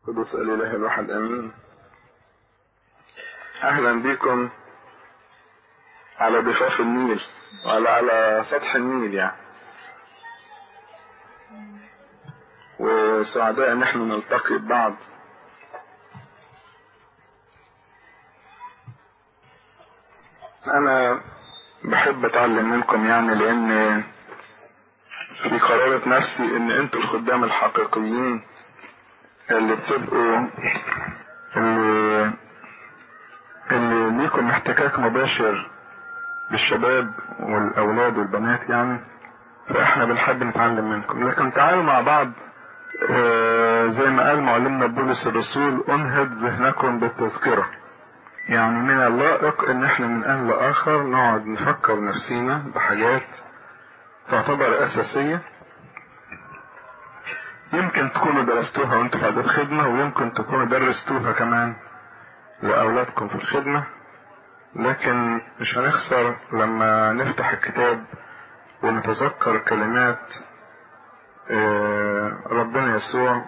قدس الإله الواحد أمين أهلا بكم على ضفاف النيل وعلى على سطح النيل يعني وسعداء ان احنا نلتقي ببعض انا بحب اتعلم منكم يعني لان في قرارة نفسي ان انتوا الخدام الحقيقيين اللي بتبقوا اللي اللي ليكم احتكاك مباشر بالشباب والاولاد والبنات يعني فاحنا بنحب نتعلم منكم لكن تعالوا مع بعض آه زي ما قال معلمنا بولس الرسول انهض ذهنكم بالتذكرة يعني من اللائق ان احنا من ان لاخر نقعد نفكر نفسينا بحاجات تعتبر اساسية يمكن تكونوا درستوها وانتوا في عدد خدمة ويمكن تكونوا درستوها كمان لأولادكم في الخدمة لكن مش هنخسر لما نفتح الكتاب ونتذكر كلمات ربنا يسوع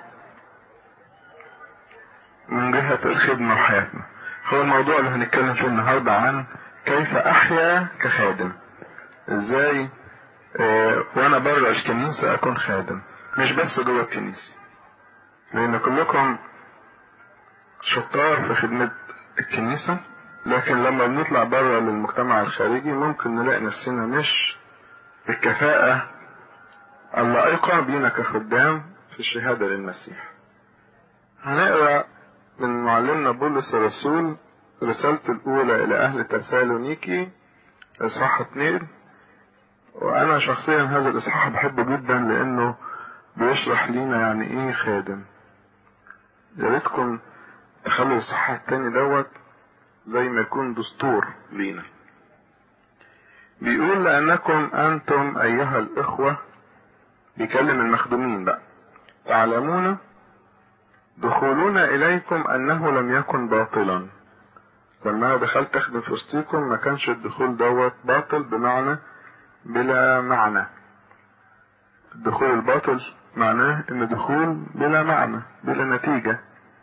من جهة الخدمة وحياتنا هو الموضوع اللي هنتكلم فيه النهاردة عن كيف أحيا كخادم ازاي وانا بره الكنيسة اكون خادم مش بس جوه الكنيسة لان كلكم شطار في خدمة الكنيسة لكن لما بنطلع بره للمجتمع الخارجي ممكن نلاقي نفسنا مش بالكفاءة اللائقة بينا كخدام في الشهادة للمسيح هنقرأ من معلمنا بولس الرسول رسالته الأولى إلى أهل تسالونيكي إصحاح اتنين وأنا شخصيا هذا الإصحاح بحبه جدا لأنه بيشرح لينا يعني إيه خادم يا ريتكم تخلوا الإصحاح التاني دوت زي ما يكون دستور لينا بيقول لأنكم أنتم أيها الإخوة بيكلم المخدومين بقى تعلمون دخولنا إليكم أنه لم يكن باطلا لما أنا دخلت أخدم في وسطيكم ما كانش الدخول دوت باطل بمعنى بلا معنى الدخول الباطل معناه ان دخول بلا معنى بلا نتيجة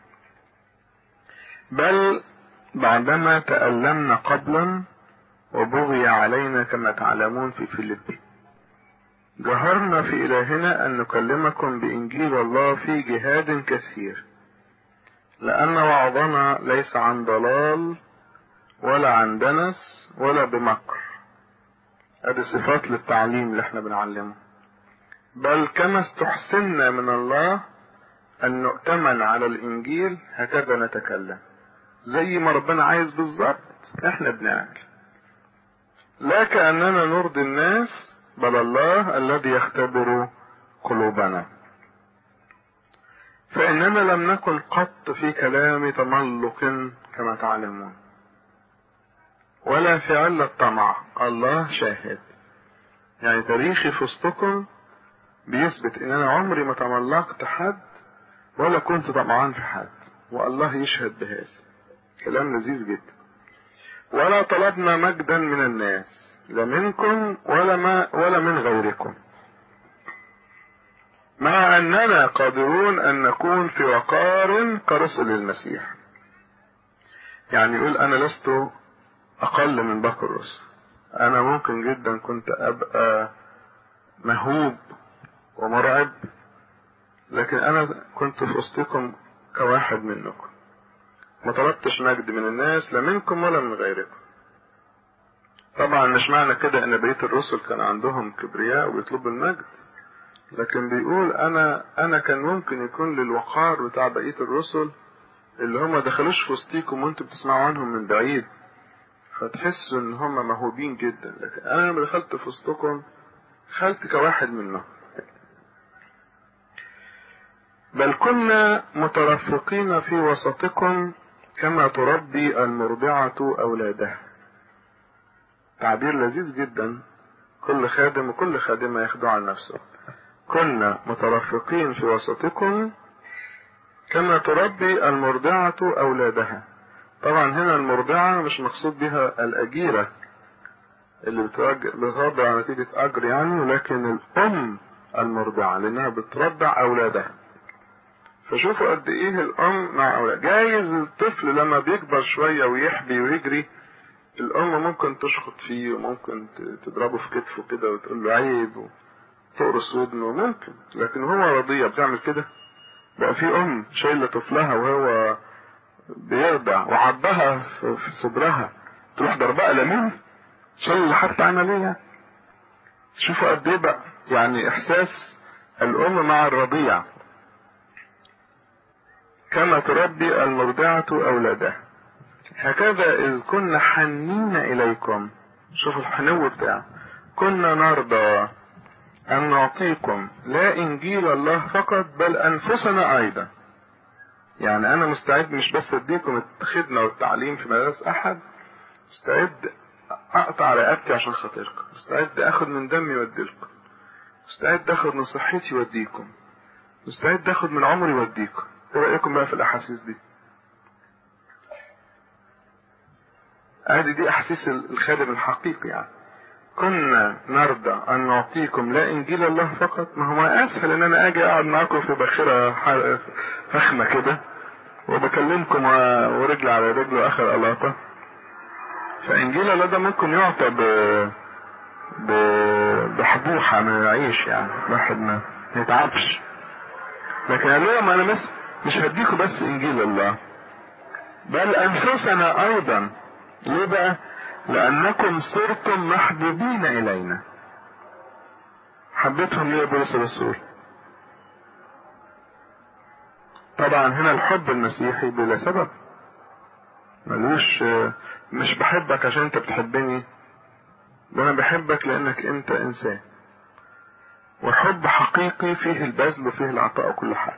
بل بعدما تألمنا قبلا وبغي علينا كما تعلمون في فيليبي جهرنا في إلهنا أن نكلمكم بإنجيل الله في جهاد كثير لأن وعظنا ليس عن ضلال ولا عن دنس ولا بمكر هذه صفات للتعليم اللي احنا بنعلمه بل كما استحسنا من الله أن نؤتمن على الإنجيل هكذا نتكلم زي ما ربنا عايز بالظبط احنا بنعمل لا كأننا نرضي الناس بل الله الذي يختبر قلوبنا فإننا لم نكن قط في كلام تملق كما تعلمون ولا في علة طمع الله شاهد يعني تاريخي في وسطكم بيثبت ان انا عمري ما تملقت حد ولا كنت طمعان في حد والله يشهد بهذا كلام لذيذ جدا ولا طلبنا مجدا من الناس لا منكم ولا ما ولا من غيركم مع اننا قادرون ان نكون في وقار كرسل المسيح يعني يقول انا لست اقل من باقي الرسل انا ممكن جدا كنت ابقى مهوب ومرعب لكن انا كنت في وسطكم كواحد منكم ما طلبتش مجد من الناس لا منكم ولا من غيركم طبعا مش معنى كده ان بقيه الرسل كان عندهم كبرياء ويطلبوا المجد لكن بيقول انا انا كان ممكن يكون للوقار بتاع بقيه الرسل اللي هم دخلوش في وسطيكم وانتم بتسمعوا عنهم من بعيد فتحسوا ان هم موهوبين جدا لكن انا لما دخلت في وسطكم دخلت كواحد منهم بل كنا مترفقين في وسطكم كما تربي المرضعة أولادها تعبير لذيذ جدا كل خادم وكل خادمة يخدع عن نفسه كنا مترفقين في وسطكم كما تربي المرضعة أولادها طبعا هنا المرضعة مش مقصود بها الأجيرة اللي بترضع نتيجة أجر يعني ولكن الأم المرضعة لأنها بترضع أولادها فشوفوا قد ايه الام مع اولاد جايز الطفل لما بيكبر شوية ويحبي ويجري الام ممكن تشخط فيه وممكن تضربه في كتفه كده وتقول له عيب وتقرص ودنه ممكن لكن هو رضيع بتعمل كده بقى في ام شايله طفلها وهو بيرضع وعضها في صدرها تروح ضربها لمين شايل حتى عمليه شوفوا قد ايه بقى يعني احساس الام مع الرضيع كما تربي المرضعة أولادها هكذا إذ كنا حنين إليكم شوفوا الحنو بتاعه كنا نرضى أن نعطيكم لا إنجيل الله فقط بل أنفسنا أيضا يعني أنا مستعد مش بس أديكم الخدمة والتعليم في مدارس أحد مستعد أقطع رقبتي عشان خاطركم مستعد أخد من دمي وأديلكم مستعد أخد من صحتي وأديكم مستعد أخد من عمري وأديكم ايه رايكم بقى في الاحاسيس دي ادي دي احاسيس الخادم الحقيقي يعني كنا نرضى ان نعطيكم لا انجيل الله فقط ما هو ما اسهل ان انا اجي اقعد معاكم في باخره فخمه كده وبكلمكم ورجل على رجل واخر قلاطه فانجيل الله ده ممكن يعطى ب ب بحبوحه من العيش يعني الواحد ما يتعبش لكن قال لهم انا بس مش هديكم بس انجيل الله بل انفسنا ايضا ليه بقى لانكم صرتم محبوبين الينا حبيتهم ليه بولس الرسول طبعا هنا الحب المسيحي بلا سبب ملوش مش بحبك عشان انت بتحبني ده انا بحبك لانك انت انسان وحب حقيقي فيه البذل وفيه العطاء وكل حاجه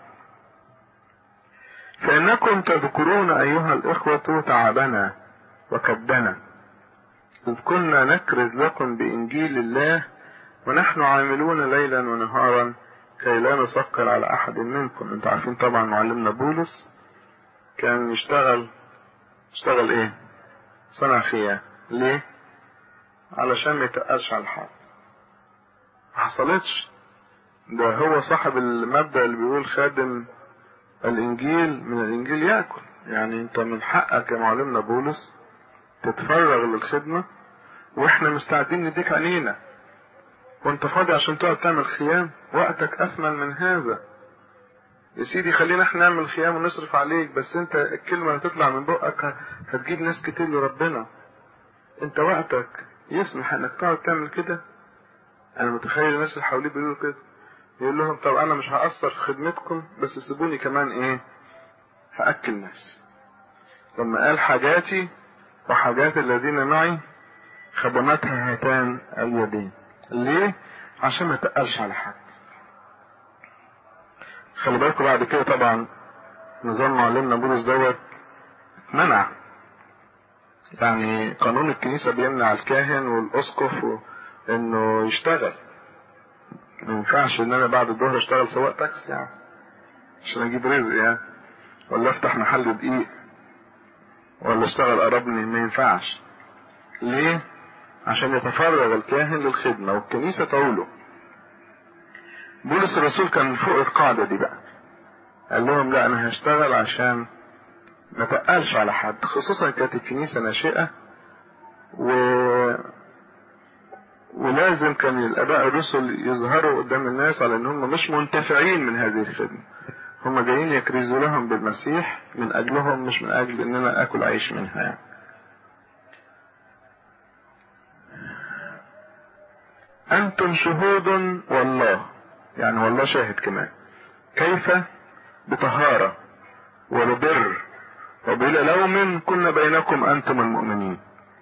فإنكم تذكرون أيها الإخوة تعبنا وكدنا إذ كنا نكرز لكم بإنجيل الله ونحن عاملون ليلا ونهارا كي لا نثقل على أحد منكم أنتوا عارفين طبعا معلمنا بولس كان يشتغل يشتغل إيه؟ صنع خيام ليه؟ علشان ما يتقلش على حد ما حصلتش ده هو صاحب المبدأ اللي بيقول خادم الانجيل من الانجيل ياكل يعني انت من حقك يا معلمنا بولس تتفرغ للخدمة واحنا مستعدين نديك علينا وانت فاضي عشان تقعد تعمل خيام وقتك اثمن من هذا يا سيدي خلينا احنا نعمل خيام ونصرف عليك بس انت الكلمة هتطلع من بقك هتجيب ناس كتير لربنا انت وقتك يسمح انك تقعد تعمل كده انا متخيل الناس اللي حواليه بيقولوا كده يقول لهم طب انا مش هأثر في خدمتكم بس سيبوني كمان ايه هأكل نفسي لما قال حاجاتي وحاجات الذين معي خدمتها هاتان اليدين ليه عشان ما تقلش على حد خلي بالكم بعد كده طبعا نظام معلمنا بولس دوت منع يعني قانون الكنيسة بيمنع الكاهن والأسقف و... انه يشتغل ما ينفعش ان انا بعد الظهر اشتغل سواق تاكسي يعني عشان اجيب رزق يعني ولا افتح محل دقيق ولا اشتغل قربني ما ينفعش ليه عشان يتفرغ الكاهن للخدمة والكنيسة تعوله بولس الرسول كان فوق القاعدة دي بقى قال لهم لا انا هشتغل عشان ما تقلش على حد خصوصا كانت الكنيسة ناشئة و ولازم كان الاباء الرسل يظهروا قدام الناس على ان هم مش منتفعين من هذه الخدمه هم جايين يكرزوا لهم بالمسيح من اجلهم مش من اجل ان انا اكل عيش منها يعني. انتم شهود والله يعني والله شاهد كمان كيف بطهارة وببر وبلا لوم كنا بينكم انتم المؤمنين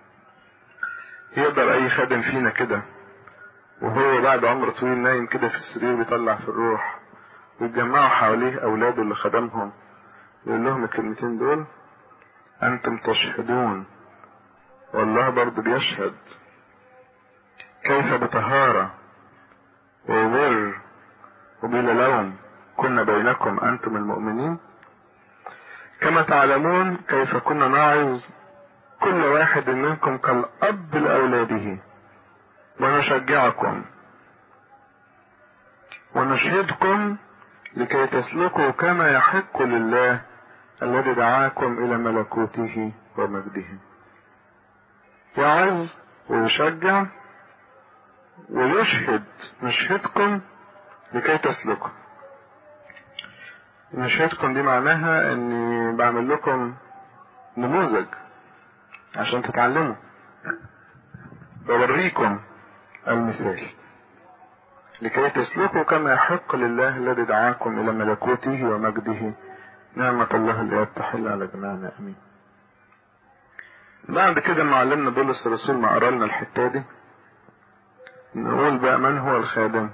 يقدر اي خادم فينا كده وهو بعد عمر طويل نايم كده في السرير بيطلع في الروح ويتجمعوا حواليه اولاده اللي خدمهم يقول لهم الكلمتين دول انتم تشهدون والله برضه بيشهد كيف بطهارة وبر وبلا لوم كنا بينكم انتم المؤمنين كما تعلمون كيف كنا نعظ كل واحد منكم كالأب لأولاده ونشجعكم ونشهدكم لكي تسلكوا كما يحق لله الذي دعاكم إلى ملكوته ومجده يعظ ويشجع ويشهد نشهدكم لكي تسلكوا نشهدكم دي معناها اني بعمل لكم نموذج عشان تتعلموا بوريكم المثال لكي تسلكوا كما يحق لله الذي دعاكم الى ملكوته ومجده نعمة الله اللي تحل على جميعنا امين بعد كده معلمنا بولس الرسول ما قرا لنا الحته دي نقول بقى من هو الخادم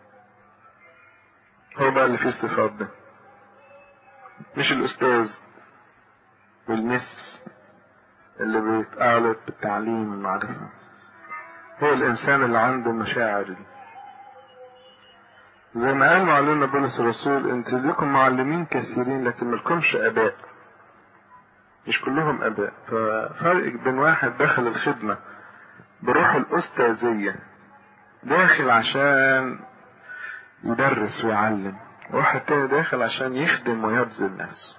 هو بقى اللي فيه الصفات ده مش الاستاذ والمس اللي بيتقالب بالتعليم والمعرفة هو الانسان اللي عنده مشاعر دي زي ما قال معلمنا بولس الرسول انت لكم معلمين كثيرين لكن ملكمش اباء مش كلهم اباء ففرق بين واحد دخل الخدمة بروح الاستاذية داخل عشان يدرس ويعلم واحد تاني داخل عشان يخدم ويبذل نفسه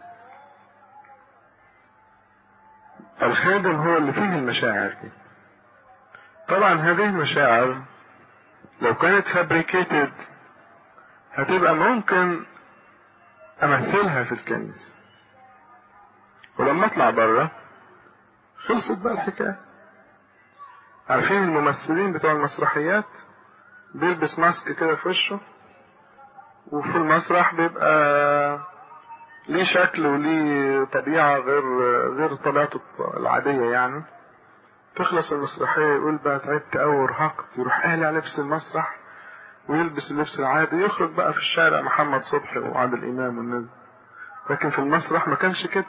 الخادم هو اللي فيه المشاعر دي طبعا هذه المشاعر لو كانت فابريكيتد هتبقى ممكن امثلها في الكنيسة ولما اطلع بره خلصت بقى الحكاية عارفين الممثلين بتوع المسرحيات بيلبس ماسك كده في وشه وفي المسرح بيبقى ليه شكل وليه طبيعة غير غير طبيعته العادية يعني تخلص المسرحية يقول بقى تعبت أوي وارهقت يروح قالع لبس المسرح ويلبس اللبس العادي يخرج بقى في الشارع محمد صبحي وعادل إمام والناس لكن في المسرح ما كانش كده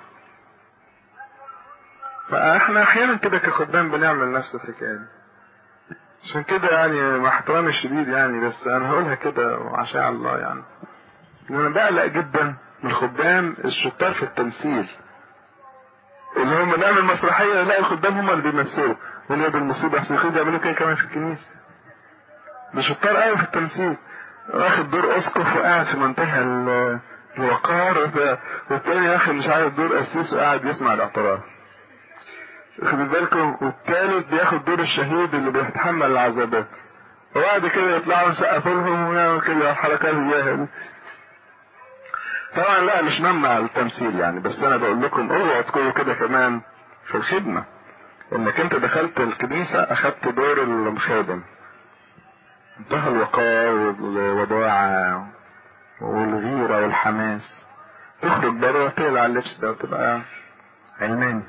فاحنا احيانا كده كخدام بنعمل نفس الحكايه دي عشان كده يعني مع احترامي الشديد يعني بس انا هقولها كده عشان الله يعني ان انا بقلق جدا من الخدام الشطار في التمثيل اللي هم نعمل مسرحيه لا الخدام هم اللي بيمثلوا واللي بالمصيبه احسن يخرجوا يعملوا كده كمان في الكنيسه ده شطار قوي في التمثيل واخد دور اسقف وقاعد في منتهى الوقار والتاني واخد مش عارف دور قسيس وقاعد يسمع الاعتراف خدوا بالكم والثالث بياخد دور الشهيد اللي بيتحمل العذابات وبعد كده يطلعوا يسقفوا لهم ويعملوا كده الحركات الجاهة دي طبعا لا مش ممنع التمثيل يعني بس انا بقول لكم اوعوا تكونوا كده كمان في الخدمة انك انت دخلت الكنيسة اخدت دور الخادم انتهى الوقار والوداعة والغيرة والحماس تخرج بره تقلع اللبس ده وتبقى علماني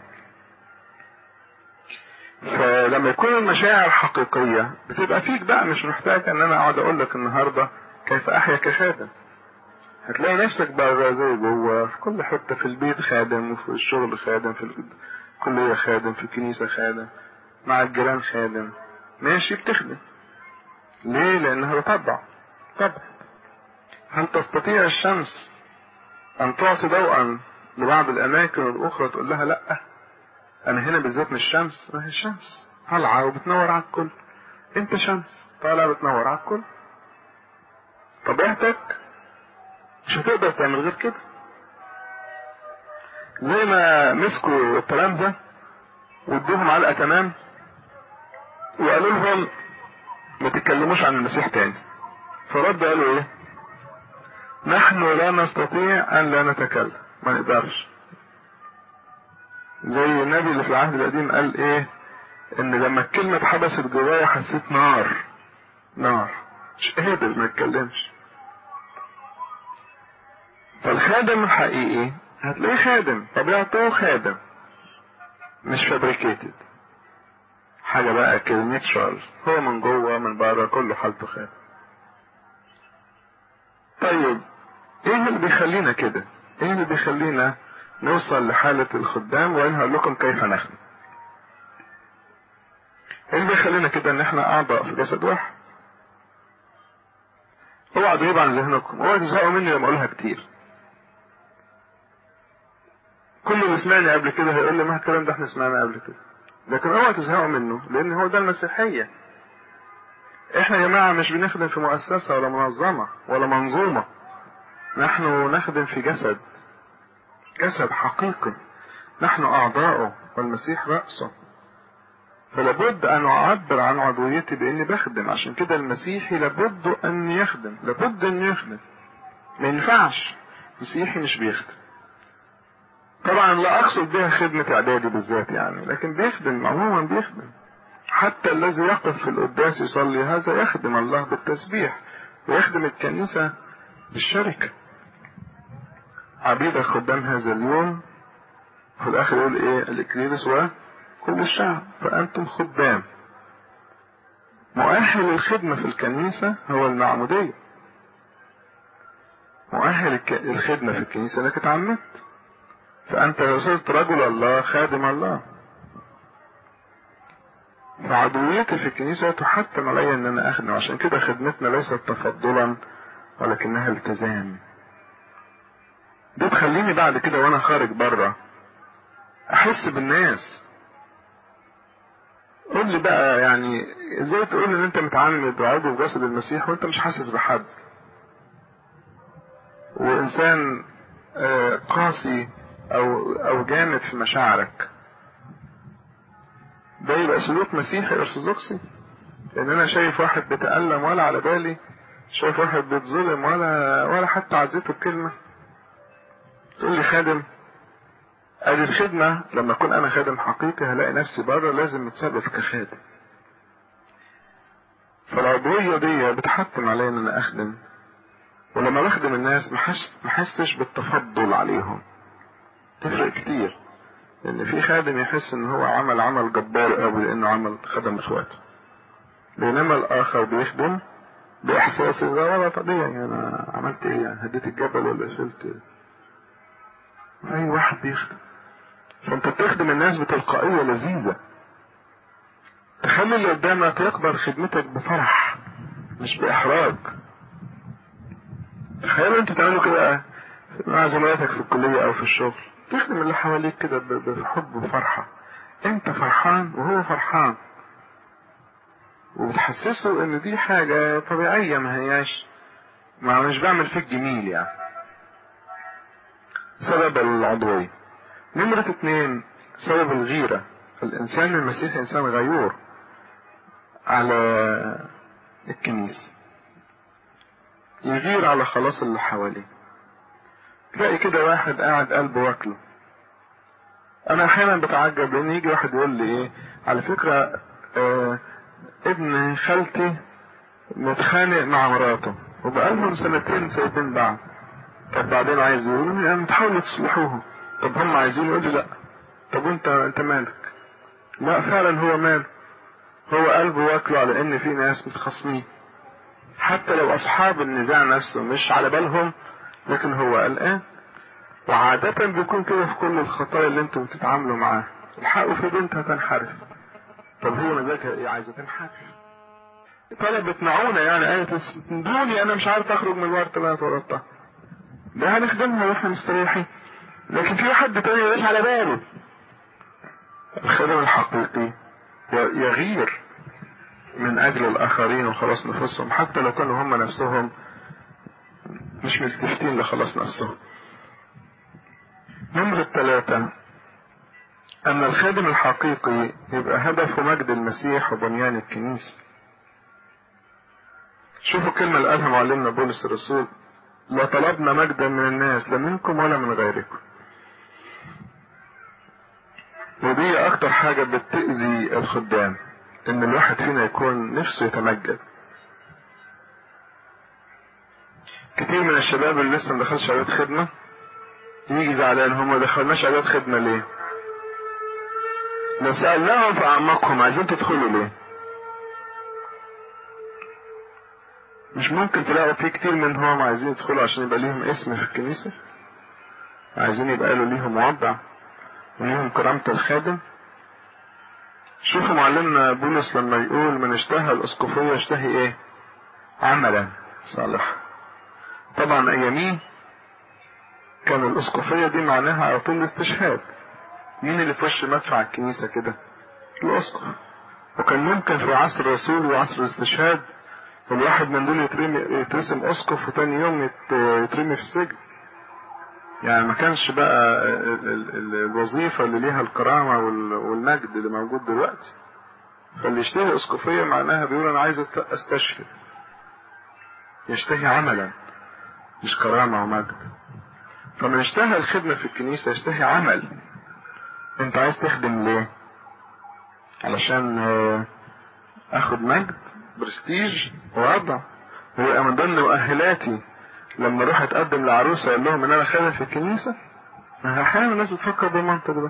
فلما يكون المشاعر حقيقية بتبقى فيك بقى مش محتاج ان انا اقعد اقول لك النهاردة كيف احيا كخادم هتلاقي نفسك بقى زي جوه في كل حتة في البيت خادم وفي الشغل خادم في الكلية خادم في الكنيسة خادم مع الجيران خادم ماشي بتخدم ليه لانها بطبع طبع هل تستطيع الشمس ان تعطي ضوءا لبعض الاماكن الاخرى تقول لها لا انا هنا بالذات مش شمس ما هي الشمس طالعه وبتنور على الكل انت شمس طالعه بتنور على الكل طبيعتك مش هتقدر تعمل غير كده زي ما مسكوا التلامذة وادوهم علقة تمام وقالوا لهم ما تتكلموش عن المسيح تاني فرد قالوا ايه نحن لا نستطيع ان لا نتكلم ما نقدرش زي النبي اللي في العهد القديم قال ايه ان لما الكلمة اتحبست جوايا حسيت نار نار مش قادر ما اتكلمش فالخادم الحقيقي هتلاقيه خادم طبيعته خادم مش فابريكيتد حاجة بقى كده نيتشرال هو من جوه من بره كله حالته خادم طيب ايه اللي بيخلينا كده ايه اللي بيخلينا نوصل لحالة الخدام وانا هقول لكم كيف نخدم ايه اللي بيخلينا كده ان احنا اعضاء في جسد واحد اوعى تغيب عن ذهنكم اوعى تزهقوا مني لما اقولها كتير كل اللي سمعني قبل كده هيقول لي ما الكلام ده احنا سمعناه قبل كده لكن اوعى تزهقوا منه لان هو ده المسيحية احنا يا جماعة مش بنخدم في مؤسسة ولا منظمة ولا منظومة نحن نخدم في جسد جسد حقيقي نحن أعضاؤه والمسيح رأسه فلابد أن أعبر عن عضويتي بإني بخدم عشان كده المسيحي لابد أن يخدم لابد أن يخدم ما ينفعش مسيحي مش بيخدم طبعا لا أقصد بها خدمة إعدادي بالذات يعني لكن بيخدم عموما بيخدم حتى الذي يقف في القداس يصلي هذا يخدم الله بالتسبيح ويخدم الكنيسة بالشركة عبيد خدام هذا اليوم في الآخر يقول إيه الإكليلس وكل الشعب فأنتم خدام مؤهل الخدمة في الكنيسة هو المعمودية مؤهل الخدمة في الكنيسة انك اتعمدت فأنت لو صرت رجل الله خادم الله فعضويتي في الكنيسة تحتم علي ان انا اخدم عشان كده خدمتنا ليست تفضلا ولكنها التزام دي تخليني بعد كده وانا خارج بره احس بالناس قول لي بقى يعني ازاي تقول ان انت متعامل بعضو بجسد المسيح وانت مش حاسس بحد وانسان قاسي او او جامد في مشاعرك ده يبقى سلوك مسيحي ارثوذكسي لان انا شايف واحد بيتألم ولا على بالي شايف واحد بيتظلم ولا ولا حتى عزيته بكلمة تقول لي خادم ادي الخدمة لما اكون انا خادم حقيقي هلاقي نفسي بره لازم اتصرف كخادم فالعضوية دي بتحتم عليا ان انا اخدم ولما بخدم الناس ما احسش بالتفضل عليهم تفرق كتير لان في خادم يحس ان هو عمل عمل جبار قوي لانه عمل خدم اخواته بينما الاخر بيخدم باحساس ان ده وضع طبيعي انا عملت ايه يعني هديت الجبل ولا شلت اي واحد بيخدم فانت بتخدم الناس بتلقائية لذيذة تخلي اللي قدامك يقبل خدمتك بفرح مش باحراج تخيلوا انتوا تعملوا كده مع زملاتك في الكلية او في الشغل تخدم اللي حواليك كده بحب وفرحة انت فرحان وهو فرحان وبتحسسه ان دي حاجة طبيعية ما هياش ما مش بعمل فيك جميل يعني سبب العضوية نمرة اتنين سبب الغيرة الانسان المسيحي انسان غيور على الكنيسة يغير على خلاص اللي حواليه تلاقي كده واحد قاعد قلبه واكله انا احيانا بتعجب لان يجي واحد يقول لي ايه على فكرة اه ابن خالتي متخانق مع مراته وبقالهم سنتين سايبين بعض طب بعدين عايز يقول يعني تحاولوا تصلحوهم طب هم عايزين يقول لي لا طب انت انت مالك لا فعلا هو ماله هو قلبه واكله على ان في ناس متخاصمين حتى لو اصحاب النزاع نفسه مش على بالهم لكن هو قلقان وعادة بيكون كده في كل الخطايا اللي انتم بتتعاملوا معاها الحقوا في بنت هتنحرف طب هي مزاجها ايه عايزة تنحرف طلبت معونة يعني قالت دوني انا مش عارف اخرج من الورطة اللي انا اتورطتها ده هنخدمها واحنا مستريحين لكن في حد تاني مش على باله الخدم الحقيقي يغير من اجل الاخرين وخلاص نفسهم حتى لو كانوا هم نفسهم مش ملتفتين لخلاص نفسهم نمرة ثلاثة أن الخادم الحقيقي يبقى هدفه مجد المسيح وبنيان الكنيسة شوفوا الكلمة اللي قالها معلمنا بولس الرسول لا طلبنا مجدا من الناس لا منكم ولا من غيركم ودي أكتر حاجة بتأذي الخدام إن الواحد فينا يكون نفسه يتمجد كتير من الشباب اللي لسه مدخلش عيادات خدمة يجي زعلان هم ما دخلناش عيادات خدمة ليه؟ لو سألناهم في أعماقهم عايزين تدخلوا ليه؟ مش ممكن تلاقوا في كتير منهم عايزين يدخلوا عشان يبقى ليهم اسم في الكنيسة عايزين يبقى له ليهم وضع وليهم كرامة الخادم شوفوا معلمنا بولس لما يقول من اشتهى الاسقفية اشتهي ايه عملا صالحا طبعا اياميه كان الاسقفية دي معناها على طول الاستشهاد مين اللي في وش مدفع الكنيسة كده الاسقف وكان ممكن في عصر الرسول وعصر الاستشهاد الواحد من دول يترمي يترسم اسقف وتاني يوم يترمي في السجن يعني ما كانش بقى الوظيفة اللي ليها الكرامة والمجد اللي موجود دلوقتي فاللي يشتهي اسقفية معناها بيقول انا عايز استشهد يشتهي عملا مش كرامة ومجد فمن اشتهى الخدمة في الكنيسة يشتهي عمل انت عايز تخدم ليه علشان اخد مجد برستيج ووضع ويبقى من ضمن مؤهلاتي لما اروح اتقدم لعروسه اقول لهم ان انا خادم في الكنيسه ما احيانا الناس بتفكر بالمنطق ده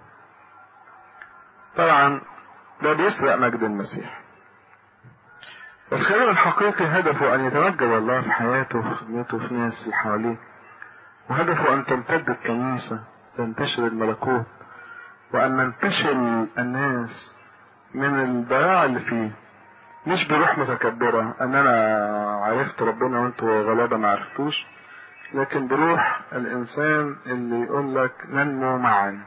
طبعا ده بيسرق مجد المسيح الخادم الحقيقي هدفه ان يتمجد الله في حياته وفي خدمته وفي الناس اللي حواليه وهدفه ان تمتد الكنيسه تنتشر الملكوت وان ننتشل الناس من الضياع اللي فيه مش بروح متكبرة ان انا عرفت ربنا وانتوا غلابة ما عرفتوش لكن بروح الانسان اللي يقول لك ننمو معا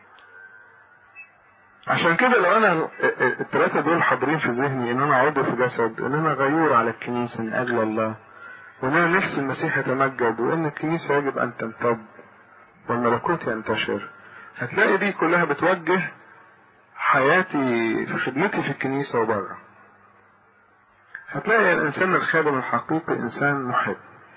عشان كده لو انا الثلاثة دول حاضرين في ذهني ان انا عضو في جسد ان انا غيور على الكنيسة من اجل الله وان انا نفس المسيح يتمجد وان الكنيسة يجب ان تمتد والملكوت ينتشر هتلاقي دي كلها بتوجه حياتي في خدمتي في الكنيسة وبره هتلاقي الإنسان الخادم الحقيقي إنسان محب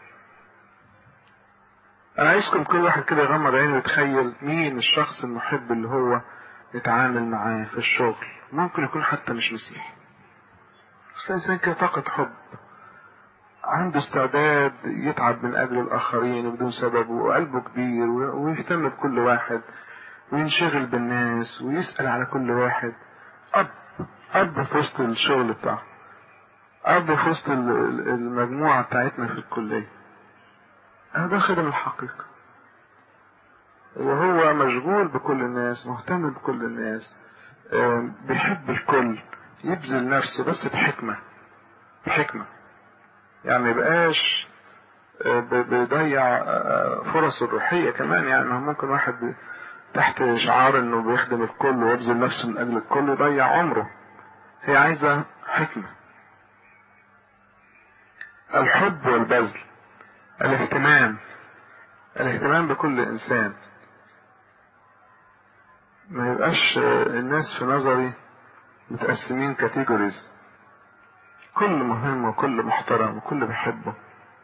أنا عايزكم كل واحد كده يغمض عينه ويتخيل مين الشخص المحب اللي هو يتعامل معاه في الشغل ممكن يكون حتى مش مسيحي بس الإنسان كده طاقة حب عنده استعداد يتعب من أجل الآخرين بدون سبب وقلبه كبير ويهتم بكل واحد وينشغل بالناس ويسأل على كل واحد أب أب في وسط الشغل بتاعه أب في وسط المجموعة بتاعتنا في الكلية هذا خدم الحقيقة وهو مشغول بكل الناس مهتم بكل الناس بيحب الكل يبذل نفسه بس بحكمة بحكمة يعني ميبقاش بيضيع فرص الروحية كمان يعني ممكن واحد تحت شعار انه بيخدم الكل ويبذل نفسه من اجل الكل يضيع عمره هي عايزة حكمة الحب والبذل الاهتمام الاهتمام بكل انسان ما يبقاش الناس في نظري متقسمين كاتيجوريز كل مهم وكل محترم وكل بحبه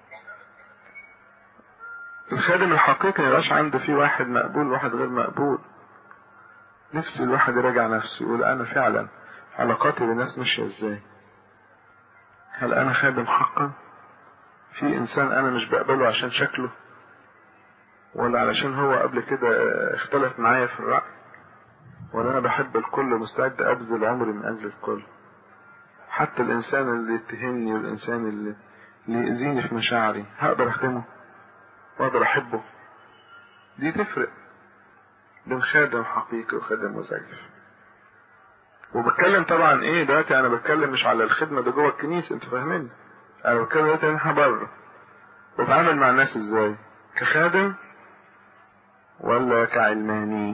الخادم الحقيقي ما يبقاش عنده فيه واحد مقبول وواحد غير مقبول نفسي الواحد يراجع نفسه يقول انا فعلا علاقاتي بالناس ماشيه ازاي هل انا خادم حقا في انسان انا مش بقبله عشان شكله ولا علشان هو قبل كده اختلف معايا في الرأي ولا انا بحب الكل مستعد ابذل عمري من اجل الكل حتى الانسان اللي يتهمني والانسان اللي اللي يأذيني في مشاعري هقدر اخدمه واقدر احبه دي تفرق بين خادم حقيقي وخادم مزيف وبتكلم طبعا ايه دلوقتي انا بتكلم مش على الخدمه ده جوه الكنيسه انتوا فاهمين انا بتكلم دلوقتي احنا بره بتعامل مع الناس ازاي كخادم ولا كعلماني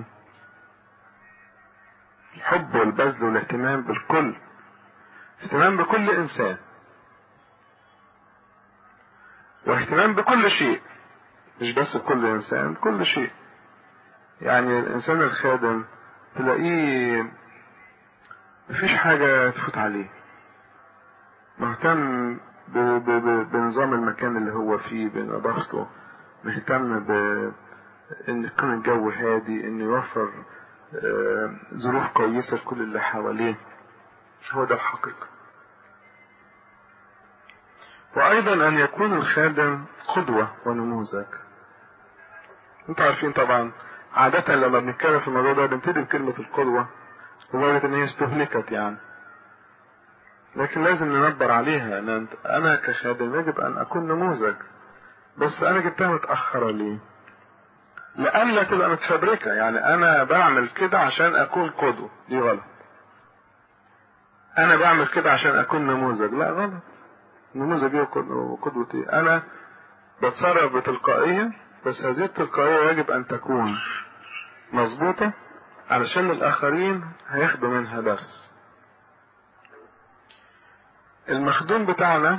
الحب والبذل والاهتمام بالكل اهتمام بكل انسان واهتمام بكل شيء مش بس بكل انسان كل شيء يعني الانسان الخادم تلاقيه مفيش حاجة تفوت عليه مهتم ب ب ب بنظام المكان اللي هو فيه بنظافته مهتم ب ان يكون الجو هادي ان يوفر ظروف كويسة لكل اللي حواليه هو ده الحقيقة وأيضا أن يكون الخادم قدوة ونموذج انتوا عارفين طبعا عادة لما بنتكلم في الموضوع ده بنبتدي بكلمة القدوة لدرجة ان هي استهلكت يعني لكن لازم ننبر عليها ان انا كخادم يجب ان اكون نموذج بس انا جبتها متأخرة ليه لألا تبقى متفبركة يعني انا بعمل كده عشان اكون قدوة دي غلط انا بعمل كده عشان اكون نموذج لا غلط نموذج ايه وقدوتي انا بتصرف بتلقائية بس هذه التلقائية يجب ان تكون مظبوطة علشان الآخرين هياخدوا منها درس المخدوم بتاعنا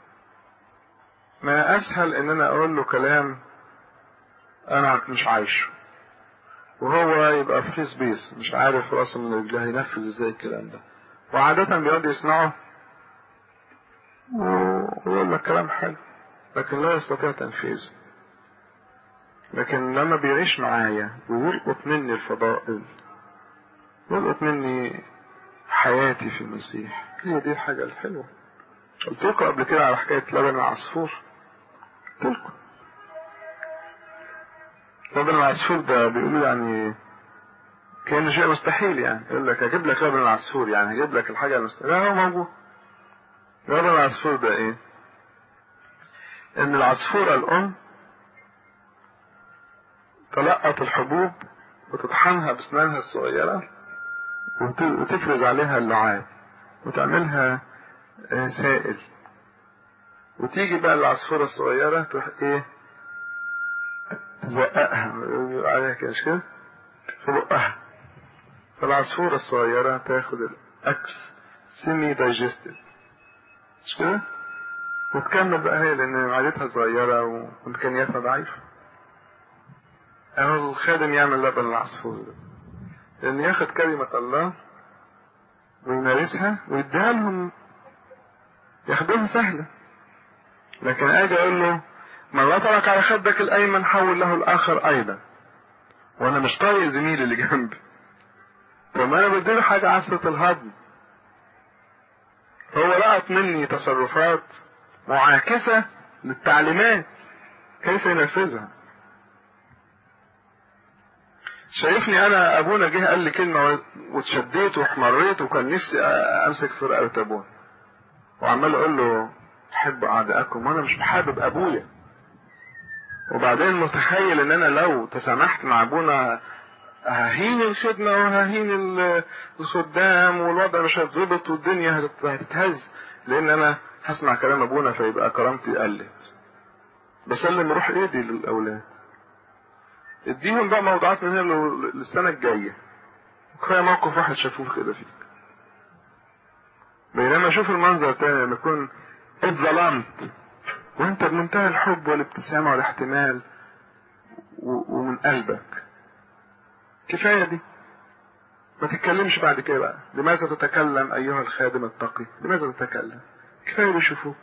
ما اسهل ان انا اقول له كلام انا مش عايشه وهو يبقى في سبيس مش عارف راسه من رجله هينفذ ازاي الكلام ده وعادة بيقعد يسمعه ويقول لك كلام حلو لكن لا يستطيع تنفيذه لكن لما بيعيش معايا ويلقط مني الفضائل يلقط مني حياتي في المسيح هي دي الحاجة الحلوة قلت لكم قبل كده على حكاية لبن العصفور قلت لكم لبن العصفور ده بيقولوا يعني كأنه شيء مستحيل يعني يقول لك هجيب لك لبن العصفور يعني هجيب لك الحاجة المستحيل لا هو موجود لبن العصفور ده ايه ان العصفورة الام تلقط الحبوب وتطحنها باسنانها الصغيرة وتفرز عليها اللعاب وتعملها سائل وتيجي بقى العصفورة الصغيرة تروح ايه تزققها عليها كده مش كده في بقها فالعصفورة الصغيرة تاخد الأكل سيمي دايجستد مش كده وتكمل بقى هي لأن معدتها صغيرة وإمكانياتها ضعيفة أهو الخادم يعمل لبن العصفور ده لأن ياخد كلمة الله ويمارسها ويديها لهم ياخدوها سهلة لكن أجي أقول له من وطرك على خدك الأيمن حول له الآخر أيضا وأنا مش طايق زميلي اللي جنبي طب أنا بديله حاجة عسرة الهضم هو لقط مني تصرفات معاكسة للتعليمات كيف ينفذها شايفني انا ابونا جه قال لي كلمه واتشديت واحمريت وكان نفسي امسك في رقبه ابونا وعمال اقول له احب اعدائكم وانا مش بحابب ابويا وبعدين متخيل ان انا لو تسامحت مع ابونا ههين الخدمه وههين الخدام والوضع مش هيتظبط والدنيا هتتهز لان انا هسمع كلام ابونا فيبقى كرامتي قلت بسلم روح ايدي للاولاد اديهم بقى موضوعات من هنا للسنة الجاية كفاية موقف واحد شافوه كده فيك بينما اشوف المنظر تاني لما يكون اتظلمت وانت بمنتهى الحب والابتسامة والاحتمال ومن قلبك كفاية دي ما تتكلمش بعد كده بقى لماذا تتكلم ايها الخادم التقي لماذا تتكلم كفاية بيشوفوك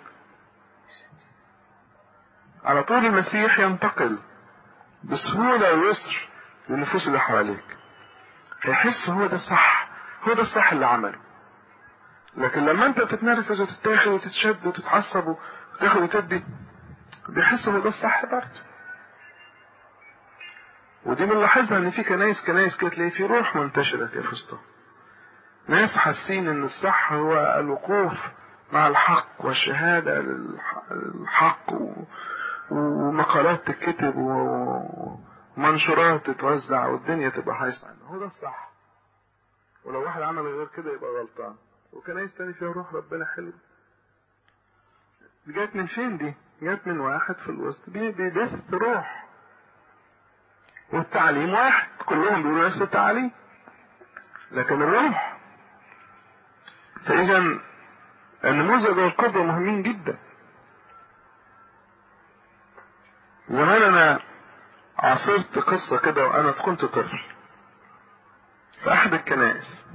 على طول المسيح ينتقل بسهولة ويسر للنفوس اللي حواليك هيحس هو ده الصح هو ده الصح اللي عمله لكن لما انت تتنرفز وتتاخد وتتشد وتتعصب وتاخد وتدي بيحس هو ده الصح برضه ودي بنلاحظها ان في كنايس كنايس كده تلاقي في روح منتشرة كده في وسطهم ناس حاسين ان الصح هو الوقوف مع الحق والشهادة للحق و... ومقالات تتكتب ومنشورات تتوزع والدنيا تبقى حايصة هو ده الصح ولو واحد عمل غير كده يبقى غلطان وكنايس تاني فيها روح ربنا حلو جات من فين دي؟ جات من واحد في الوسط بيبث روح والتعليم واحد كلهم بيقولوا نفس التعليم لكن الروح فإذا النموذج والقدوة مهمين جدا زمان انا عاصرت قصة كده وانا كنت طفل في احد الكنائس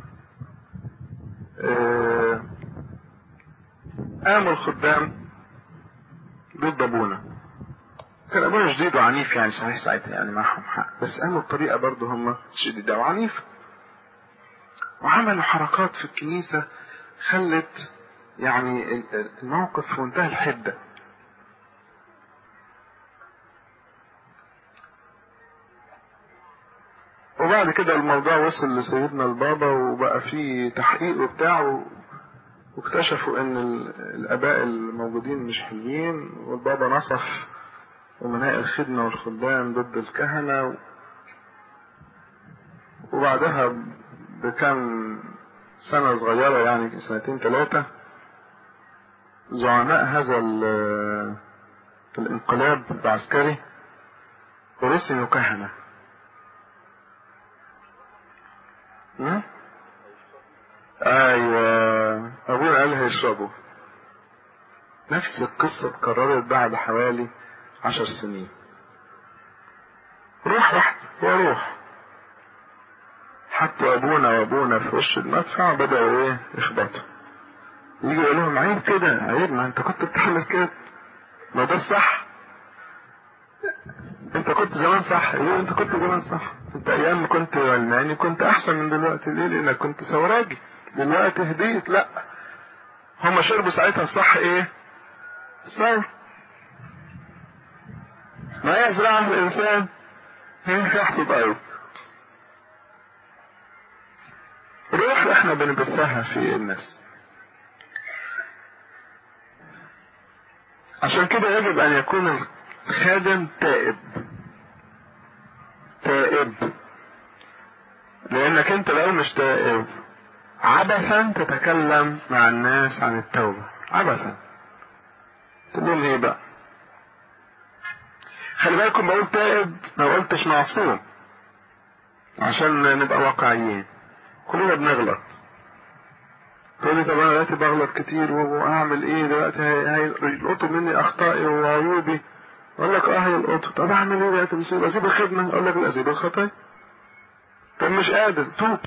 قاموا الخدام ضد ابونا كان ابونا شديد وعنيف يعني صحيح ساعتها يعني معهم حق بس قاموا بطريقة برضه هم شديدة وعنيفة وعملوا حركات في الكنيسة خلت يعني الموقف في منتهى الحده وبعد كده الموضوع وصل لسيدنا البابا وبقى فيه تحقيق وبتاع واكتشفوا ان الاباء الموجودين مش حلوين والبابا نصف امناء الخدمة والخدام ضد الكهنة وبعدها بكم سنة صغيرة يعني سنتين ثلاثة زعماء هذا الانقلاب العسكري ورسموا كهنة ايوه ابونا قال هيشربوا نفس القصة اتكررت بعد حوالي عشر سنين روح واحد وروح حتى ابونا وابونا في وش المدفع بدأوا ايه يخبطوا يجي يقول لهم عيب كده عيب ما انت كنت بتعمل كده ما ده الصح انت كنت زمان صح ايه انت كنت زمان صح انت ايام ما كنت علماني كنت احسن من دلوقتي ليه لانك كنت ثوراجي دلوقتي هديت لا هم شربوا ساعتها الصح ايه الثور ما يزرعه الانسان يحصد ايضا روح احنا بنبثها في الناس عشان كده يجب ان يكون الخادم تائب تائب لانك انت لو مش تائب عبثا تتكلم مع الناس عن التوبة عبثا تقول ايه بقى خلي بالكم بقول تائب ما قلتش معصوم عشان نبقى واقعيين كلنا بنغلط تقول لي طب انا دلوقتي بغلط كتير واعمل ايه دلوقتي هيلقطوا مني اخطائي وعيوبي اقول لك اه هيلقطوا طب اعمل ايه دلوقتي مصيبه اسيب الخدمه اقول لك لا اسيب الخطايا طب مش قادر توب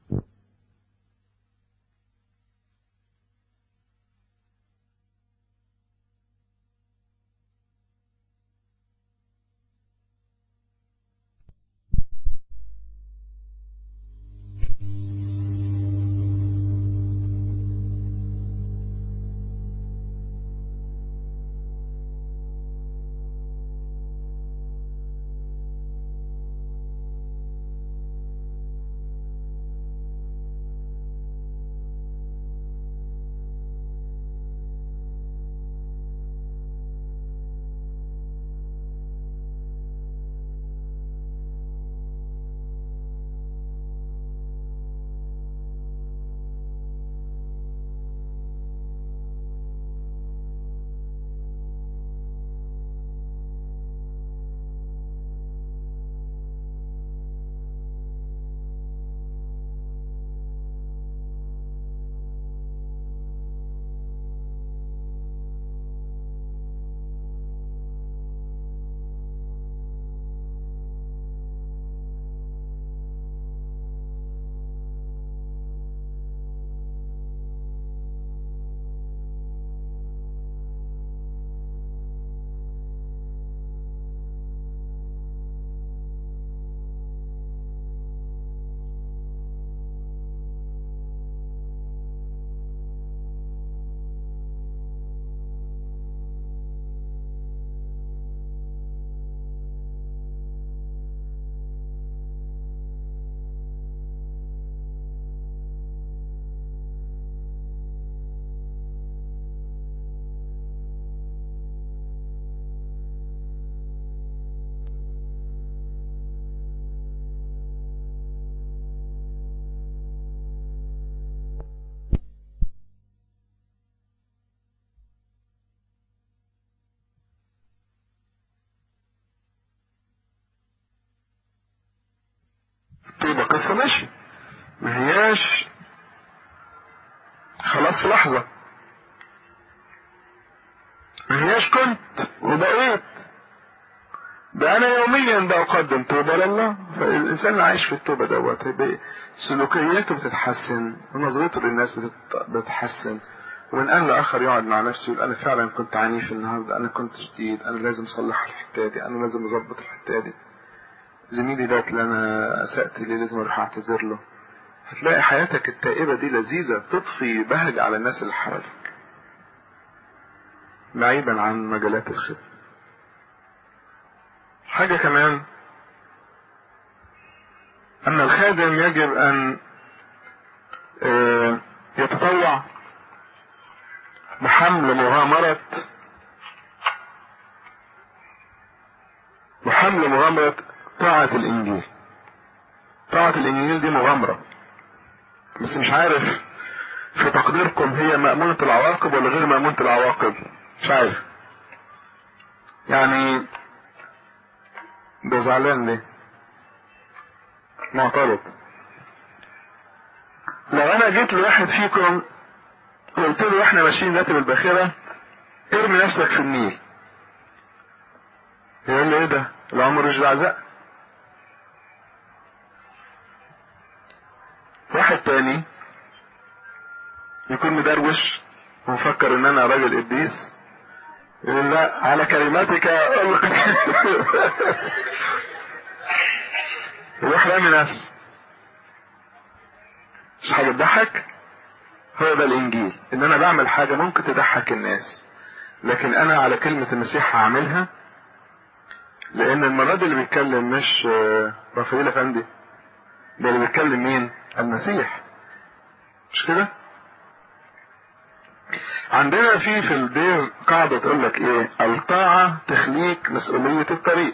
تبقى قصة ماشي ما هياش خلاص في لحظة ما هياش كنت وبقيت ده انا يوميا بقدم توبة لله فالانسان اللي عايش في التوبة دوت سلوكياته بتتحسن ونظرته للناس بتتحسن ومن ان لاخر يقعد مع نفسه يقول انا فعلا كنت عنيف النهارده انا كنت شديد انا لازم اصلح الحته دي انا لازم اظبط الحته دي زميلي ده اللي انا اسأت ليه لازم اروح اعتذر له هتلاقي حياتك التائبة دي لذيذة تضفي بهج على الناس اللي حواليك بعيدا عن مجالات الخدمة حاجة كمان أن الخادم يجب أن يتطوع بحمل مغامرة بحمل مغامرة طاعة الإنجيل طاعة الإنجيل دي مغامرة بس مش عارف في تقديركم هي مأمونة العواقب ولا غير مأمونة العواقب مش عارف يعني ده زعلان ليه معترض لو انا جيت لواحد فيكم قلت له احنا ماشيين راتب الباخرة ارمي نفسك في النيل يقول له ايه ده العمر مش بعزق واحد تاني يكون مدروش ومفكر ان انا راجل قديس يقول لا على كلماتك ألقي يروح رامي نفسه مش حاجة تضحك هو ده الانجيل ان انا بعمل حاجة ممكن تضحك الناس لكن انا على كلمة المسيح هعملها لان المرة دي اللي بيتكلم مش رافائيل افندي ده اللي بيتكلم مين المسيح مش كده عندنا في في الدين قاعدة تقول لك ايه الطاعة تخليك مسؤولية الطريق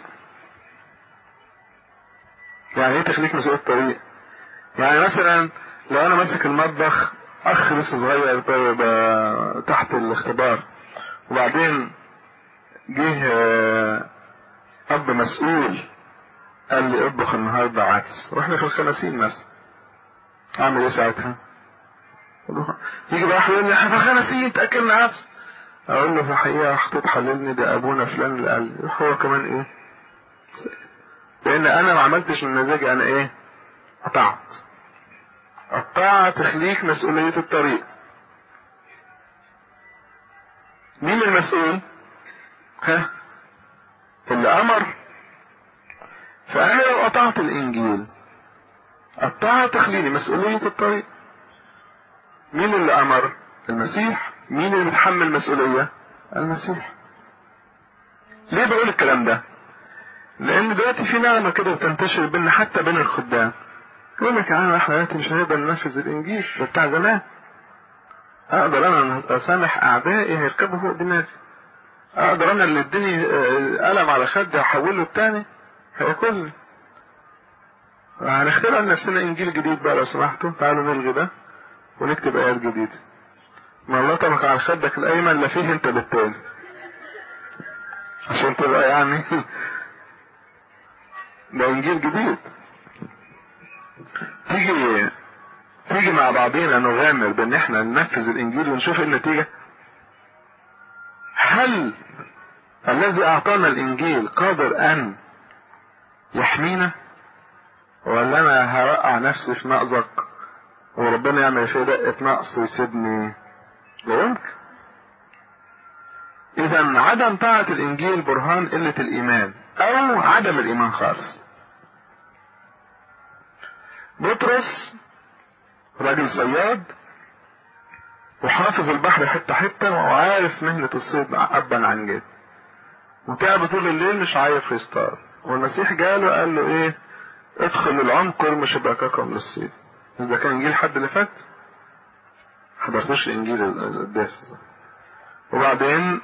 يعني ايه تخليك مسؤولية الطريق يعني مثلا لو انا ماسك المطبخ اخ لسه صغير تحت الاختبار وبعدين جه اب مسؤول قال لي اطبخ النهارده عدس واحنا في الخمسين مثلا اعمل ايه ساعتها يجي بقى يقول لي احنا في الخمسين تاكلنا عدس اقول له في الحقيقه حطيت حللني ده ابونا فلان اللي قال لي هو كمان ايه لان انا ما عملتش من مزاجي انا ايه قطعت الطاعة تخليك مسؤولية الطريق مين المسؤول ها اللي امر فانا لو قطعت الانجيل الطاعة تخليني مسؤولية الطريق مين اللي امر المسيح مين اللي متحمل مسؤولية المسيح ليه بقول الكلام ده لان دلوقتي في نعمة كده بتنتشر بينا حتى بين الخدام يقول لك يا عم احنا دلوقتي مش هنقدر ننفذ الانجيل ده بتاع زمان اقدر انا اسامح اعدائي هيركبوا فوق دماغي اقدر انا اللي اديني قلم على خدي احوله التاني هياكلني هنخترع لنفسنا انجيل جديد بقى لو سمحتوا تعالوا نلغي ده ونكتب ايات جديدة ما الله طبق على خدك الايمن لا فيه انت بالتاني عشان تبقى يعني ده انجيل جديد تيجي تيجي مع بعضينا نغامر بان احنا ننفذ الانجيل ونشوف النتيجة هل الذي اعطانا الانجيل قادر ان يحمينا ولا انا هوقع نفسي في مأزق وربنا يعمل في دقة نقص ويسيبني لا يمكن اذا عدم طاعة الانجيل برهان قلة الايمان او عدم الايمان خالص بطرس راجل صياد وحافظ البحر حتة حتة وعارف مهنة الصيد أبا عن جد وتعب طول الليل مش عارف يصطاد والمسيح جاله قال له ايه ادخل العمق ارمي شباككم للصيد ده كان انجيل حد اللي فات حضرتوش الانجيل القداس وبعدين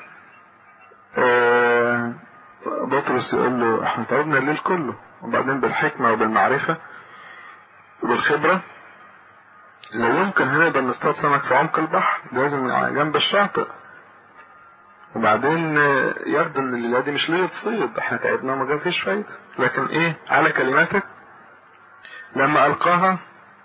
آه بطرس يقول له احنا تعبنا الليل كله وبعدين بالحكمة وبالمعرفة وبالخبرة لا يمكن هنقدر نصطاد سمك في عمق البحر لازم جنب الشاطئ وبعدين يبدو ان الليلة دي مش ليلة صيد احنا تعبنا وما فيش فايدة لكن ايه على كلماتك لما القاها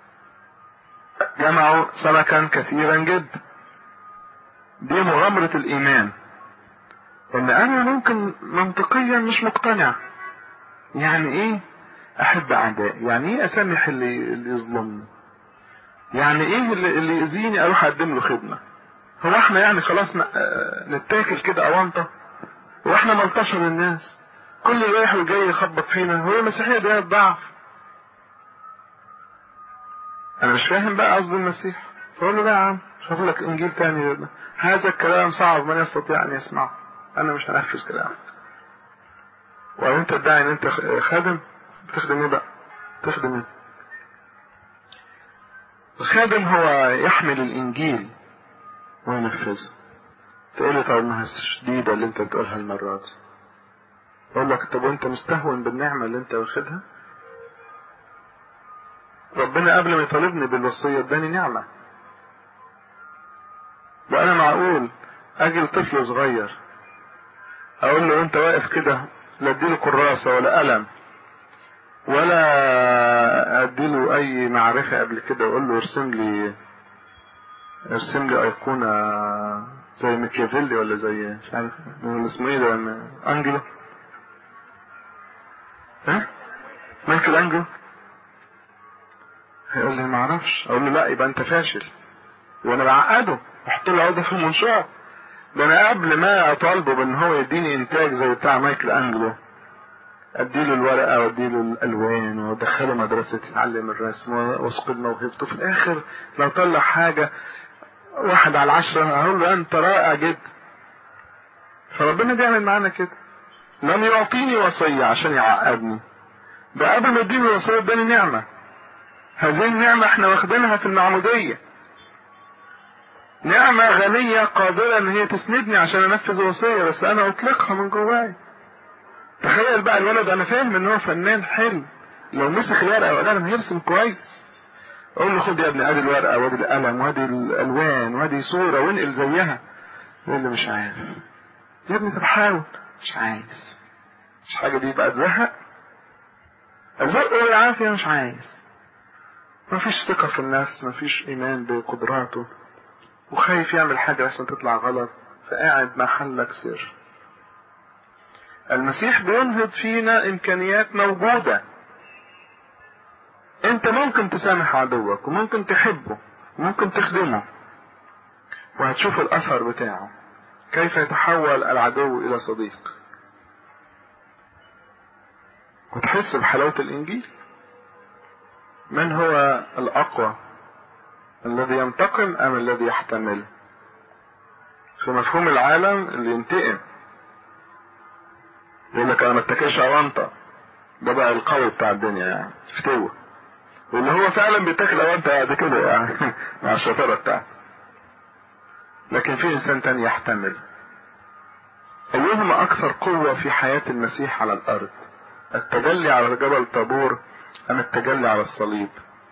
جمعوا سمكا كثيرا جدا دي مغامرة الايمان ان انا ممكن منطقيا مش مقتنع يعني ايه احب اعدائي يعني ايه اسامح اللي, اللي يظلمني يعني ايه اللي, اللي يأذيني اروح اقدم له خدمة هو احنا يعني خلاص نتاكل كده اوانطة واحنا ملطشة للناس كل اللي رايح وجاي يخبط فينا هو المسيحية دي ضعف انا مش فاهم بقى قصد المسيح فقول له لا يا عم شوف لك انجيل تاني ده. هذا الكلام صعب من يستطيع ان يسمعه انا مش هنفذ كلامك وانت تدعي ان انت خادم بتخدم ايه بقى تخدم ايه الخادم هو يحمل الانجيل وينفذه تقول لي طب انها شديده اللي انت بتقولها المره دي اقول لك طب وانت مستهون بالنعمه اللي انت واخدها ربنا قبل ما يطالبني بالوصيه اداني نعمه وانا معقول اجي لطفل صغير اقول له انت واقف كده لا اديله كراسه ولا قلم ولا اديله اي معرفة قبل كده واقول له ارسم لي ارسم لي ايقونة زي ميكيافيلي ولا زي مش عارف ولا اسمه ايه ده انجلو ها مايكل انجلو هيقول لي ما اعرفش اقول له لا يبقى انت فاشل وانا بعقده احط له عقده في المنشار ده انا قبل ما اطالبه بان هو يديني انتاج زي بتاع مايكل انجلو اديله الورقه واديله الالوان وادخله مدرسه يتعلم الرسم واسقط موهبته في الاخر لو طلع حاجه واحد على العشرة هقول له انت رائع جدا فربنا بيعمل معانا كده لم يعطيني وصية عشان يعقدني ده قبل ما يديني الوصية اداني نعمة هذه النعمة احنا واخدينها في المعمودية نعمة غنية قادرة ان هي تسندني عشان انفذ الوصية بس انا اطلقها من جواي تخيل بقى الولد انا فاهم ان هو فنان حلو لو مسك الورقة والقلم هيرسم كويس اقول له خد يا ابني ادي الورقة وادي القلم وادي الالوان وادي صورة وانقل زيها يقول لي مش عارف يا ابني طب حاول مش عايز مش حاجة دي بقى تزهق ازقه بالعافية مش عايز مفيش ثقة في النفس مفيش ايمان بقدراته وخايف يعمل حاجة عشان تطلع غلط فقاعد محلك سر المسيح بينهض فينا امكانيات موجودة انت ممكن تسامح عدوك وممكن تحبه وممكن تخدمه وهتشوف الاثر بتاعه كيف يتحول العدو الى صديق وتحس بحلاوة الانجيل من هو الاقوى الذي ينتقم ام الذي يحتمل في مفهوم العالم اللي ينتقم يقول لك انا ما اتكلش اوانطه ده بقى القوي بتاع الدنيا يعني فتوه واللي هو فعلا بيتاكل اوانطه بعد كده يعني مع الشطاره بتاعته لكن في انسان تاني يحتمل ايهما اكثر قوه في حياه المسيح على الارض التجلي على جبل طابور ام التجلي على الصليب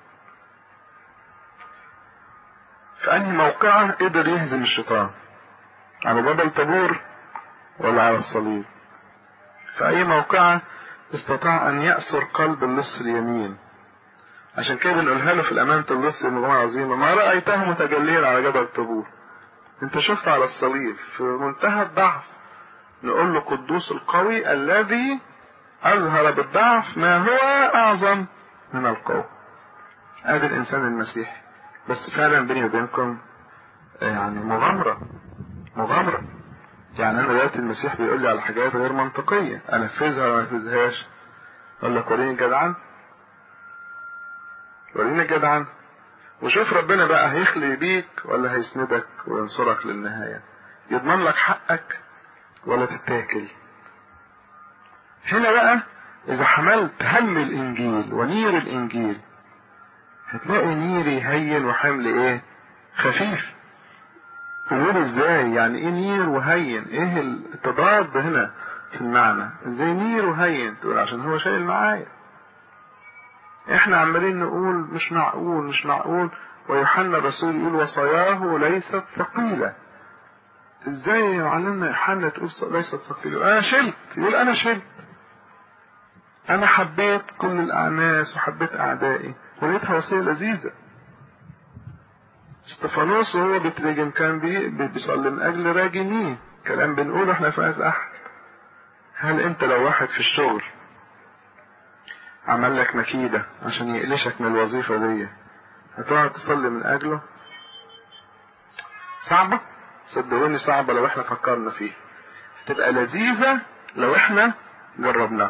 في انهي موقعه قدر يهزم الشيطان على جبل طابور ولا على الصليب في اي موقعه استطاع ان يأسر قلب اللص اليمين عشان كده بنقولها له في الامانة اللص مجموعة عظيمة ما رأيته متجليا على جبل طابور انت شفت على الصليب في منتهى الضعف نقول له قدوس القوي الذي اظهر بالضعف ما هو اعظم من القوة ادي الانسان المسيحي بس فعلا بيني وبينكم يعني مغامرة مغامرة يعني انا دلوقتي المسيح بيقول لي على حاجات غير منطقية انفذها ولا ما انفذهاش اقول لك وريني الجدعان وريني الجدعان وشوف ربنا بقى هيخلي بيك ولا هيسندك وينصرك للنهاية يضمن لك حقك ولا تتاكل هنا بقى اذا حملت هم الانجيل ونير الانجيل هتلاقي نيري هين وحمل ايه خفيف تقول ازاي يعني ايه نير وهين ايه التضاد هنا في المعنى ازاي نير وهين تقول عشان هو شايل معايا احنا عمالين نقول مش معقول مش معقول ويوحنا الرسول يقول وصاياه ليست ثقيلة ازاي معلمنا يوحنا تقول ليست ثقيلة انا شلت يقول انا شلت انا حبيت كل الاعناس وحبيت اعدائي ولقيتها وصية لذيذة استفانوس وهو بيترجم كان بي بيصلي من اجل راجمين كلام بنقوله احنا في عز احد هل انت لو واحد في الشغل عمل لك مكيدة عشان يقلشك من الوظيفة دي هتقعد تصلي من اجله صعبة صدقوني صعبة لو احنا فكرنا فيها تبقى لذيذة لو احنا جربناها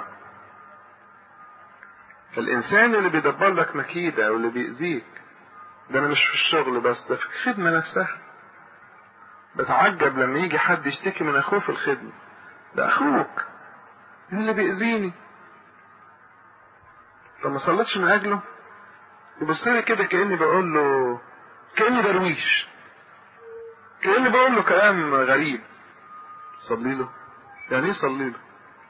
الانسان اللي بيدبر لك مكيدة واللي بيأذيك ده انا مش في الشغل بس ده في الخدمة نفسها بتعجب لما يجي حد يشتكي من اخوه في الخدمة ده اخوك اللي بيأذيني طب ما صليتش من اجله يبص لي كده كاني بقول له كاني درويش كاني بقول له كلام غريب صلي له يعني ايه صلي له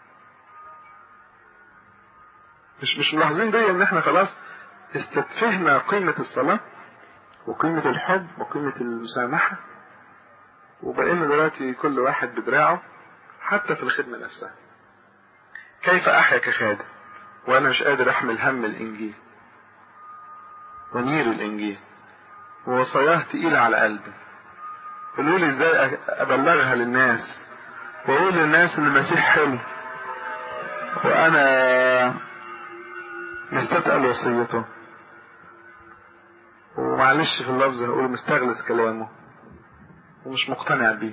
مش مش ملاحظين دي ان احنا خلاص استتفهنا قيمة الصلاة وقيمة الحب وقيمة المسامحة وبقينا دلوقتي كل واحد بدراعه حتى في الخدمة نفسها كيف أحيا كخادم وأنا مش قادر أحمل هم الإنجيل ونير الإنجيل ووصاياه تقيلة على قلبي قولوا لي ازاي ابلغها للناس واقول للناس ان المسيح حلو وانا مستثقل وصيته ومعلش في اللفظ هقول مستغلس كلامه ومش مقتنع بيه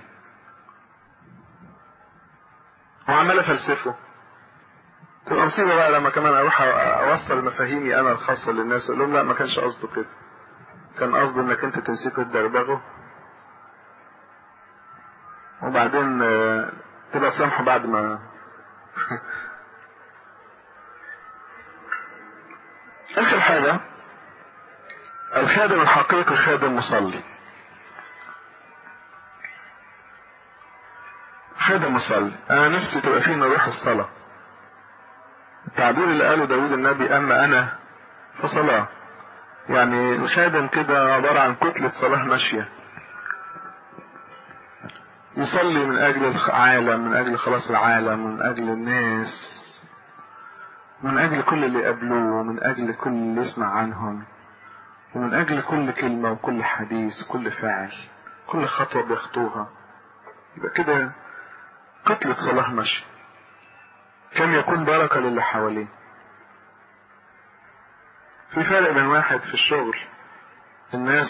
وعمال افلسفه تبقى مصيبة بقى لما كمان اروح اوصل مفاهيمي انا الخاصة للناس اقول لهم لا ما كانش قصده كده كان قصده انك انت تمسكه تدغدغه وبعدين تبقى تسامحه بعد ما اخر حاجة الخادم الحقيقي خادم مصلي خادم مصلي انا نفسي تبقى فينا روح الصلاة التعبير اللي قاله داود النبي اما انا فصلاة يعني الخادم كده عبارة عن كتلة صلاة ماشية يصلي من اجل العالم من اجل خلاص العالم من اجل الناس من اجل كل اللي قابلوه من اجل كل اللي يسمع عنهم ومن اجل كل كلمة وكل حديث كل فعل كل خطوة بيخطوها يبقى كده كتلة صلاح ماشي كم يكون بركة للي حواليه في فرق بين واحد في الشغل الناس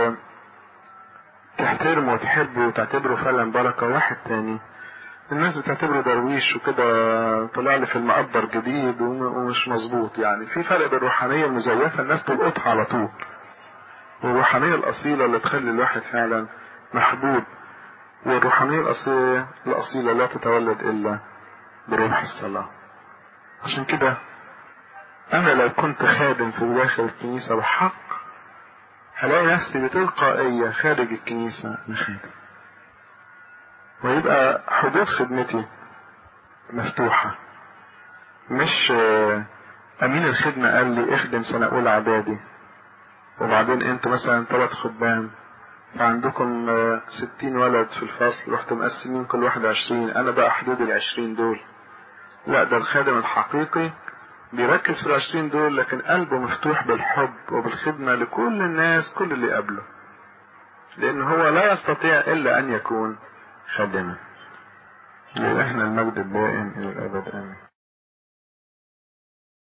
تحترمه وتحبه وتعتبره فعلا بركة واحد تاني الناس بتعتبره درويش وكده طلع لي في المقبر جديد ومش مظبوط يعني في فرق بين الروحانية المزيفة الناس تلقطها على طول والروحانية الأصيلة اللي تخلي الواحد فعلا محبوب والروحانية الأصيلة الأصيلة لا تتولد إلا بروح الصلاة عشان كده أنا لو كنت خادم في داخل الكنيسة بحق هلاقي نفسي بتلقائية خارج الكنيسة أنا خادم ويبقى حدود خدمتي مفتوحة مش أمين الخدمة قال لي اخدم سنة أولى إعدادي وبعدين انتوا مثلا ثلاث خدام فعندكم ستين ولد في الفصل رحتوا مقسمين كل واحد عشرين أنا بقى حدود العشرين دول لا ده الخادم الحقيقي بيركز في العشرين دول لكن قلبه مفتوح بالحب وبالخدمة لكل الناس كل اللي قبله لأن هو لا يستطيع إلا أن يكون خادما لإحنا المجد الدائم إلى الأبد آمين